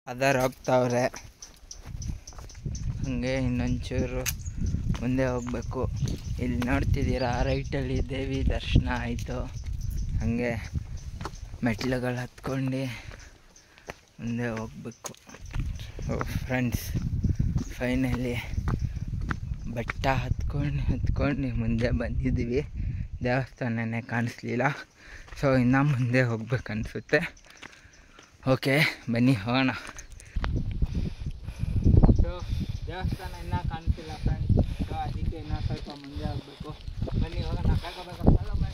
ಅದರ ಹೋಗ್ತಾವ್ರೆ ಹಂಗೆ ಇನ್ನೊಂಚೂರು ಮುಂದೆ ಹೋಗಬೇಕು ಇಲ್ಲಿ ನೋಡ್ತಿದ್ದೀರಾ ರೈಟಲ್ಲಿ ದೇವಿ ದರ್ಶನ ಆಯಿತು ಹಾಗೆ ಮೆಟ್ಲುಗಳು ಹತ್ಕೊಂಡು ಮುಂದೆ ಹೋಗ್ಬೇಕು ಫ್ರೆಂಡ್ಸ್ ಫೈನಲಿ ಬೆಟ್ಟ ಹತ್ಕೊಂಡು ಹತ್ಕೊಂಡು ಮುಂದೆ ಬಂದಿದ್ದೀವಿ ದೇವಸ್ಥಾನನೇ ಕಾಣಿಸ್ಲಿಲ್ಲ ಸೊ ಇನ್ನು ಮುಂದೆ ಹೋಗ್ಬೇಕು ಅನಿಸುತ್ತೆ ಓಕೆ ಬನ್ನಿ ಹೋಗೋಣ ಸೊ ದೇವಸ್ಥಾನ ಇನ್ನೂ ಕಾಣಿಸಿಲ್ಲ ಫ್ರೆಂಡ್ಸ್ ಸೊ ಅದಕ್ಕೆ ಇನ್ನೂ ಸ್ವಲ್ಪ ಮುಂದೆ ಹೋಗಬೇಕು ಬನ್ನಿ ಹೋಗೋಣ ಬೇಗ ಬೇಗ follow ಮಾಡಿ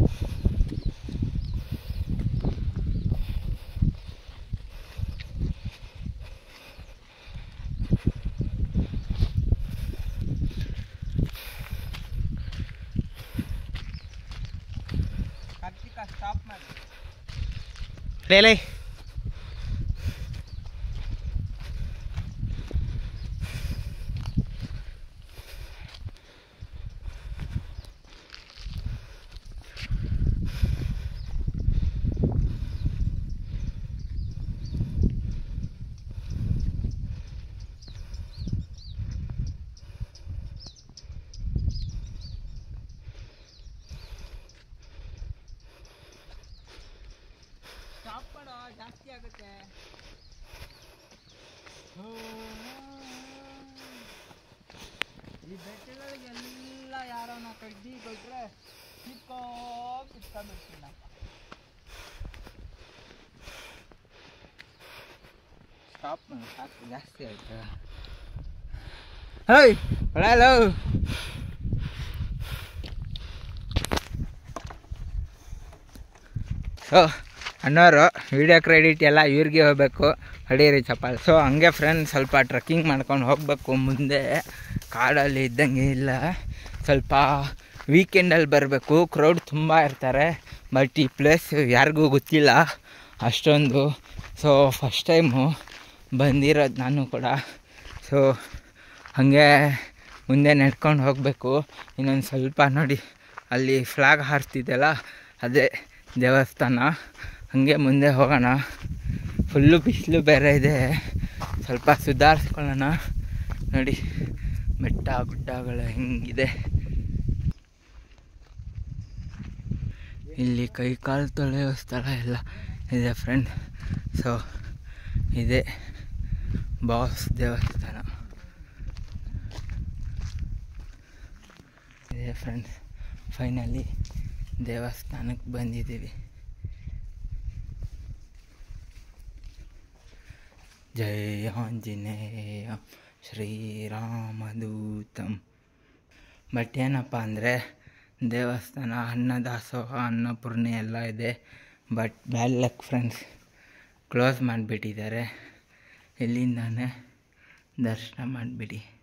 ಕಾರ್ತಿಕ ಸ್ಟಾಪ್ ಮಾಡಿ ಲೇ ಲೇ ಸ್ಟಾಪ್ ಮಾಡೋ ಜಾಸ್ತಿ ಆಗುತ್ತೆ ಈ ಬೆಟ್ಟಗಳಿಗೆಲ್ಲ ಯಾರನ್ನ ಕಡ್ಡಿ ಕೊಟ್ರೆ ಕಿತ್ಕೋ ಕಿತ್ಕೊಂಡ್ಬಿಡ್ತೀನಪ್ಪ ಸ್ಟಾಪ್ ಮಾಡಿ ಸಾಕು ಜಾಸ್ತಿ ಆಯ್ತು ಹೇಯ್ ಹಲೋ ಸೊ ಅಣ್ಣವರು ವಿಡಿಯೋ ಕ್ರೆಡಿಟ್ ಎಲ್ಲ ಇವ್ರಿಗೆ ಹೋಗಬೇಕು ಹೊಡೀರಿ ಚಪ್ಪಾಳೆ ಸೊ ಹಂಗೆ ಫ್ರೆಂಡ್ ಸ್ವಲ್ಪ ಟ್ರೆಕ್ಕಿಂಗ್ ಮಾಡ್ಕೊಂಡು ಹೋಗಬೇಕು ಮುಂದೆ ಕಾಡಲ್ಲಿ ಇದ್ದಂಗೆ ಇಲ್ಲ ಸ್ವಲ್ಪ ವೀಕೆಂಡಲ್ಲಿ ಬರಬೇಕು ಕ್ರೌಡ್ ತುಂಬ ಇರ್ತಾರೆ ಬಟ್ ಈ ಪ್ಲೇಸ್ ಯಾರಿಗೂ ಗೊತ್ತಿಲ್ಲ ಅಷ್ಟೊಂದು ಸೊ ಫಸ್ಟ್ ಟೈಮು ಬಂದಿರೋದು ನಾನು ಕೂಡ ಸೊ ಹಾಗೆ ಮುಂದೆ ನಡ್ಕೊಂಡು ಹೋಗಬೇಕು ಇನ್ನೊಂದು ಸ್ವಲ್ಪ ನೋಡಿ ಅಲ್ಲಿ ಫ್ಲಾಗ್ ಹಾರಿಸ್ತಿದ್ದೆಲ್ಲ ಅದೇ ದೇವಸ್ಥಾನ ಹಾಗೆ ಮುಂದೆ ಹೋಗೋಣ ಫುಲ್ಲು ಬಿಸಿಲು ಬೇರೆ ಇದೆ ಸ್ವಲ್ಪ ಸುಧಾರಿಸ್ಕೊಳ್ಳೋಣ ನೋಡಿ ಬೆಟ್ಟ ಗುಡ್ಡಗಳು ಹೆಂಗಿದೆ ಇಲ್ಲಿ ಕೈ ಕಾಲು ತೊಳೆಯೋ ಸ್ಥಳ ಎಲ್ಲ ಇದೆ ಫ್ರೆಂಡ್ ಸೊ ಇದೆ ಬಾಸ್ ದೇವಸ್ಥಾನ ಇದೆ ಫ್ರೆಂಡ್ಸ್ ಫೈನಲಿ ದೇವಸ್ಥಾನಕ್ಕೆ ಬಂದಿದ್ದೀವಿ ಜಯ ಆಂಜನೇಯ ಶ್ರೀರಾಮದೂತಂ ಬಟ್ ಏನಪ್ಪ ಅಂದರೆ ದೇವಸ್ಥಾನ ಅನ್ನದಾಸೋಹ ಅನ್ನಪೂರ್ಣೆ ಎಲ್ಲ ಇದೆ but bad luck friends close ಮಾಡಿಬಿಟ್ಟಿದ್ದಾರೆ ಇಲ್ಲಿಂದಾನೆ ದರ್ಶನ ಮಾಡಿಬಿಡಿ